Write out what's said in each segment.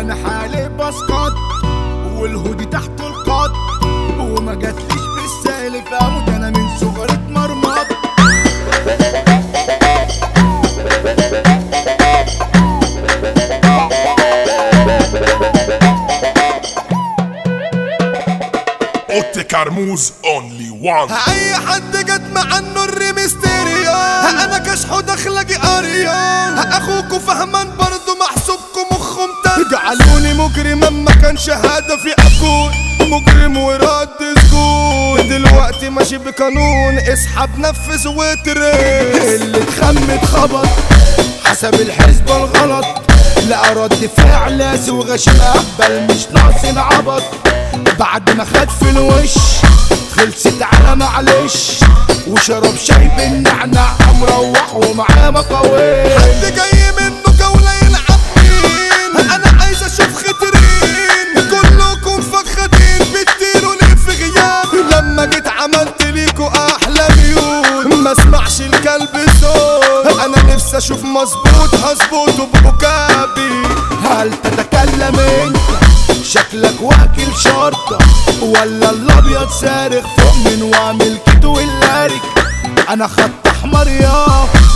انا حالي بسقط والهودي تحت القط وما جاتليش بالسالف اموت انا من صغري اتمرمط اوتي كرموز اونلي وان اي حد جت مع النور ميستيريو انا كشحو داخلجي اريا اخوكوا فهمان برضو محسوبكم مخهم تل جعلوني مجرما ما كان شهادة في اكون مجرم ورد سكون دلوقتي ماشي بقانون اسحب نفذ وتريس اللي اتخمت خبط حسب الحسبة الغلط لا رد فعل قاسي وغشيم اقبل مش ناقصين عبط بعد ما خد في الوش خلصت على معلش وشرب شاي بالنعناع مروح ومعاه مقاويل حد جاي منه جولة يلعب مين انا عايز اشوف خطرين كلكم فخدين بتطيروا ليه في غياب لما جيت عملت ليكوا احلى ميول ما اسمعش الكلب صوت انا نفسي اشوف مظبوط هظبطه بكابي هل تتكلم انت شكلك واكل شرطة ولا الابيض صارخ فوق من وعامل كتو اللارك انا خط احمر يا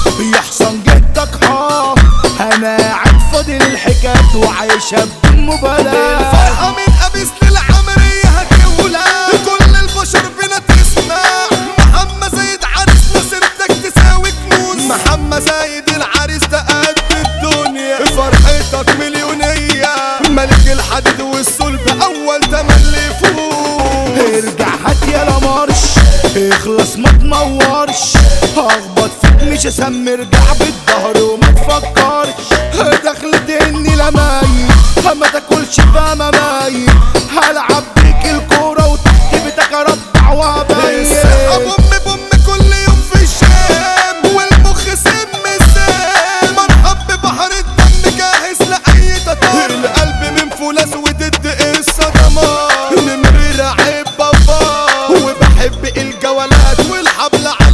يحصن جدك ها انا قاعد فاضل الحكايات وعايشها بدون مبالاة الفرحة من قبيس للعمرية هتولى كل البشر بنا تسمع محمد زايد عريسنا سيرتك تساوي كنوز محمد زايد العريس ده قد الدنيا فرحتك مليونية ملك الحديد والصلب أول تملي فوق ارجع هات يا مارش اخلص ما تنورش هخبط فيك مش اسمي ارجع بالظهر وما تفكرش دخلت اني لمايل ما تاكلش بقى ممايل هلعب بيك الكورة وتحت بيتك اربع وابين السحة بوم بوم كل يوم في الشام والمخ سم السام مرحب ببحر الدم جاهز لأي تتار القلب من فولاذ وضد الصدمات نمر لعيب بابا وبحب الجولات والحبل على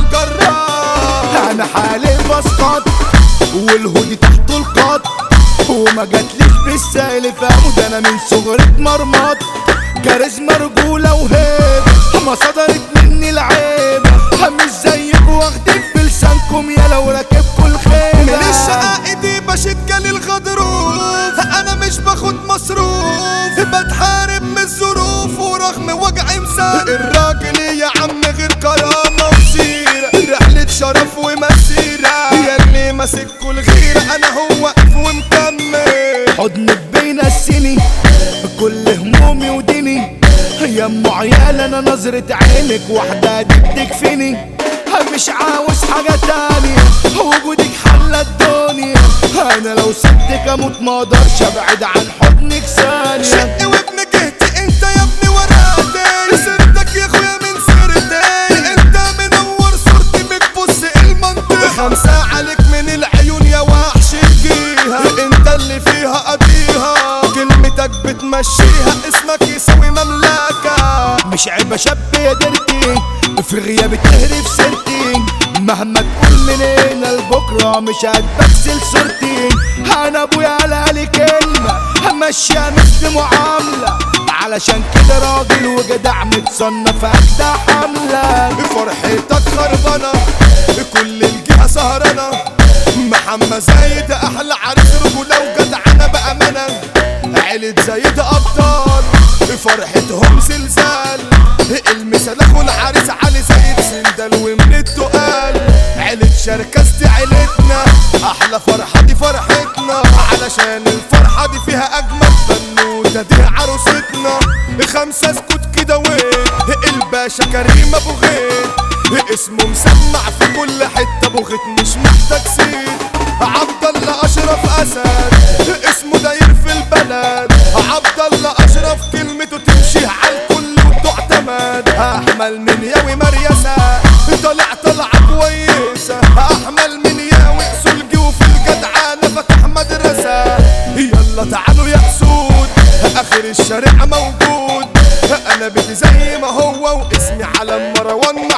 الجرار انا حالي بسقط والهودي تحت القط وما جاتليش بالسالف اموت انا من صغري اتمرمط كاريزما رجولة وهيبة ما صدرت مني العيب مش زيكوا واخدين بلسانكم يا لو راكبكوا الخيبة من الشقاق دي بشد جالي الغضروف انا مش باخد مصروف بتحارب من الظروف ورغم وجعي مسام الراجل يا عم غير كرامة وسيرة رحلة شرف ومسيرة يا اللي ماسك كل غيرة انا هو واقف ومكمل حضنك بين السني كل همومي وديني يا ام عيال انا نظرة عينك واحدة دي بتكفيني مش عاوز حاجة تانية وجودك حل الدنيا انا لو سبتك اموت ما اقدرش ابعد عن حضنك ثانية شق وابن جهتي انت يا ابني ورقتي سيرتك يا اخويا من سيرتي انت منور صورتي بتبص المنطقة خمسة عليك من العيون يا وحش الجيهة انت اللي فيها قضيها كلمتك بتمشيها اسمك يساوي مملكة مش عيب شاب يا درتي في غيابي تهري في سيرتي مهما تقول من هنا لبكره مش هتبكسل صورتي انا ابويا قال لي كلمه همشيها مثل معامله علشان كده راجل وجدع متصنف اجدع حمله فرحتك خربانة كل الجهة سهرانة محمد زايد أحلى عريس رجولة وجدعنة بأمانة عيلة زايد أبطال فرحتهم زلزال المثال أخو العريس علي زايد سندل ومن التقال عيلة شركست عيلتنا أحلى فرحة دي فرحتنا علشان الفرحة دي فيها أجمل بنوتة دي عروستنا خمسة اسكت كده وين الباشا كريم أبو غيت اسمه مسمع في كل حتة ابو غيت مش محتاج سيد عبد الله اشرف اسد اسمه داير في البلد عبد الله اشرف كلمته تمشي على الكل وتعتمد احمل من ياوي مريسة طلع طلعة كويسة احمل من ياوي سلجي وفي الجدعانة فتح مدرسة يلا تعالوا يا اسود اخر الشارع موجود انا بيتي زي ما هو واسمي على مروان